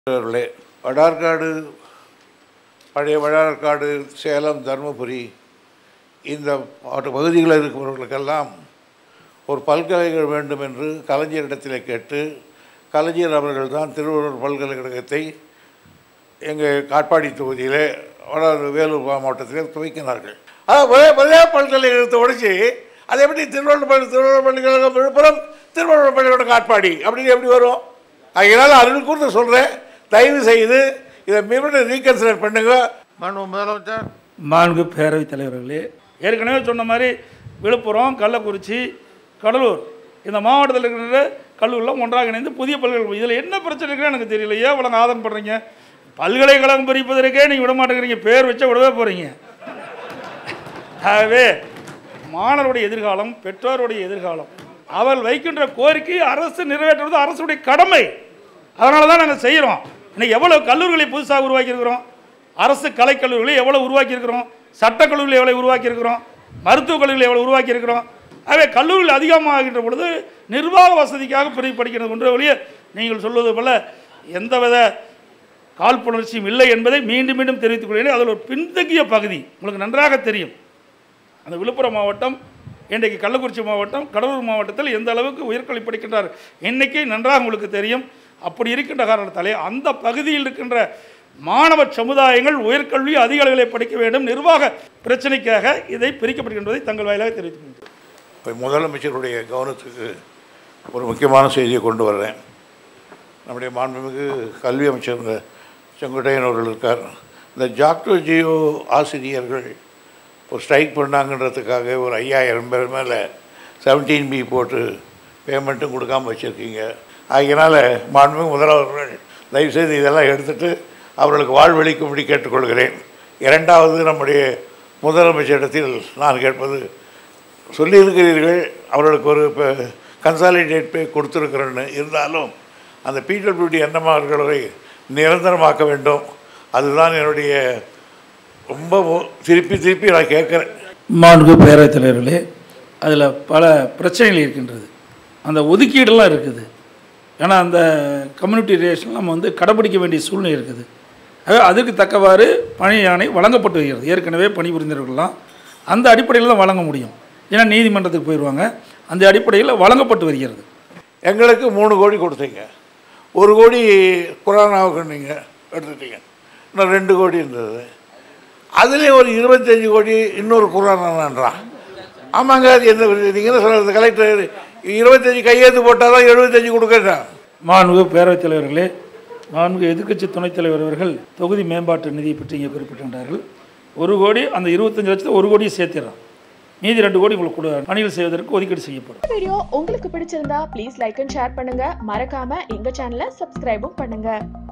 அவர்களே வடார்காடு பழைய வடார்காடு சேலம் தருமபுரி இந்த மற்ற பகுதிகளில் இருக்கிறவர்களுக்கெல்லாம் ஒரு பல்கலைக்கழகம் வேண்டும் என்று கலைஞரிடத்தில் கேட்டு கலைஞர் அவர்கள் தான் திருவள்ளூர் பல்கலைக்கழகத்தை எங்கள் காட்பாடி தொகுதியிலே வட வேலூர் மாவட்டத்தில் துவக்கினார்கள் அதான் ஒரே ஒரே பல்கலைக்கழகத்தை உடைச்சி அது எப்படி திருவள்ளூர் பள்ளி திருவள்ளூர் பல்கலைக்கழகம் விழுப்புரம் திருவள்ளூர் பள்ளிக்கூடம் காட்பாடி அப்படின்னு எப்படி வரும் அதனால் அருள் கூர்ந்து சொல்கிறேன் தயவு செய்து இதை மீண்டும் ரீகன்சிடர் பண்ணுங்க மாண்பு முதலமைச்சர் மாண்பு பேரவைத் தலைவர்களே ஏற்கனவே சொன்ன மாதிரி விழுப்புரம் கள்ளக்குறிச்சி கடலூர் இந்த மாவட்டத்தில் இருக்கிற கல்லூரிலாம் ஒன்றாக இணைந்து புதிய பல்கலைக்கழகம் இதில் என்ன பிரச்சனை இருக்குன்னு எனக்கு தெரியல ஏன் இவ்வளோ ஆதரவு பண்ணுறீங்க பல்கலைக்கழகம் பிரிப்பதற்கே நீங்கள் விட மாட்டேங்கிறீங்க பேர் வச்சா விடவே போகிறீங்க ஆகவே மாணவருடைய எதிர்காலம் பெற்றோருடைய எதிர்காலம் அவள் வைக்கின்ற கோரிக்கை அரசு நிறைவேற்றுவது அரசுடைய கடமை அதனால தான் நாங்கள் செய்கிறோம் இன்னைக்கு எவ்வளோ கல்லூரிகளை புதுசாக உருவாக்கியிருக்கிறோம் அரசு கலைக்கல்லூரிகளை எவ்வளோ உருவாக்கியிருக்கிறோம் சட்டக்கல்லூரிகளை எவ்வளோ உருவாக்கியிருக்கிறோம் மருத்துவக் கல்லூரிகளை எவ்வளோ உருவாக்கியிருக்கிறோம் ஆகவே கல்லூரிகள் அதிகமாகின்ற பொழுது நிர்வாக வசதிக்காக பிரிவு படிக்கிறது ஒன்று வழியே நீங்கள் சொல்வது போல எந்தவித காழ்ப்புணர்ச்சியும் இல்லை என்பதை மீண்டும் மீண்டும் தெரிவித்துக் கொள்கிறேன் அதில் ஒரு பின்தங்கிய பகுதி உங்களுக்கு நன்றாக தெரியும் அந்த விழுப்புரம் மாவட்டம் இன்றைக்கு கள்ளக்குறிச்சி மாவட்டம் கடலூர் மாவட்டத்தில் எந்த அளவுக்கு உயர்கல்வி படிக்கின்றார் இன்னைக்கு நன்றாக உங்களுக்கு தெரியும் அப்படி இருக்கின்ற காரணத்தாலே அந்த பகுதியில் இருக்கின்ற மாணவ சமுதாயங்கள் உயர்கல்வி அதிக அளவிலே படிக்க வேண்டும் நிர்வாக பிரச்சனைக்காக இதை பிரிக்கப்படுகின்றதை தங்கள் வாயிலாக தெரிவித்துக் கொள்கிறேன் இப்போ முதலமைச்சருடைய கவனத்துக்கு ஒரு முக்கியமான செய்தியை கொண்டு வர்றேன் நம்முடைய மாண்புமிகு கல்வி அமைச்சர் இந்த செங்கோட்டையன் அவர்கள் இருக்கார் இந்த ஜாக்டோ ஜியோ ஆசிரியர்கள் ஒரு ஸ்ட்ரைக் பண்ணாங்கன்றதுக்காக ஒரு ஐயாயிரம் பேர் மேலே செவன்டீன் பி போட்டு பேமெண்ட்டும் கொடுக்காம வச்சுருக்கீங்க ஆகையினால மாண்புமிகு முதல்வர்கள் தயவுசெய்து இதெல்லாம் எடுத்துட்டு அவர்களுக்கு வாழ்வளிக்கும்படி கேட்டுக்கொள்கிறேன் இரண்டாவது நம்முடைய முதலமைச்சரிடத்தில் நான் கேட்பது சொல்லியிருக்கிறீர்கள் அவர்களுக்கு ஒரு இப்போ கன்சாலிடேட் பே கொடுத்துருக்குறேன்னு இருந்தாலும் அந்த பிடபிள்யூடி எண்ணமார்களை நிரந்தரமாக்க வேண்டும் அதுதான் என்னுடைய ரொம்ப மு- திருப்பி திருப்பி நான் கேட்குறேன் மாண்பு பேரவைத் தலைவர்களே அதில் பல பிரச்சனைகள் இருக்கின்றது அந்த ஒதுக்கீடெல்லாம் இருக்குது ஏன்னா அந்த கம்யூனிட்டி ரிலேஷன் நம்ம வந்து கடைபிடிக்க வேண்டிய சூழ்நிலை இருக்குது ஆக அதுக்கு தக்கவாறு பணி யானை வழங்கப்பட்டு வருகிறது ஏற்கனவே பணிபுரிந்தவர்கள்லாம் அந்த அடிப்படையில் தான் வழங்க முடியும் ஏன்னா நீதிமன்றத்துக்கு போயிடுவாங்க அந்த அடிப்படையில் வழங்கப்பட்டு வருகிறது எங்களுக்கு மூணு கோடி கொடுத்தீங்க ஒரு கோடி குரானாவுக்கு நீங்கள் எடுத்துட்டீங்க இன்னும் ரெண்டு கோடி இருந்தது அதுலேயும் ஒரு இருபத்தஞ்சி கோடி இன்னொரு குரானான்றான் ஆமாங்க அது என்ன நீங்கள் என்ன சொல்கிறது கலெக்டர் இருபத்தஞ்சி கையெழுத்து போட்டால் தான் எழுபத்தஞ்சி கொடுக்குறேன் மாண்பு பேரவைத் தலைவர்களே மாண்பு எதிர்க்கட்சி துணைத் தலைவர் அவர்கள் தொகுதி மேம்பாட்டு நிதியை பற்றி இங்கே குறிப்பிட்டிருந்தார்கள் ஒரு கோடி அந்த இருபத்தஞ்சு லட்சத்தை ஒரு கோடியை சேர்த்திடுறோம் மீதி ரெண்டு கோடி உங்களுக்கு கொடு பணிகள் செய்வதற்கு ஒதுக்கீடு செய்யப்படும் வீடியோ உங்களுக்கு பிடிச்சிருந்தா ப்ளீஸ் லைக் அண்ட் ஷேர் பண்ணுங்க மறக்காம எங்க சேனலை சப்ஸ்கிரைபும் பண்ணுங்க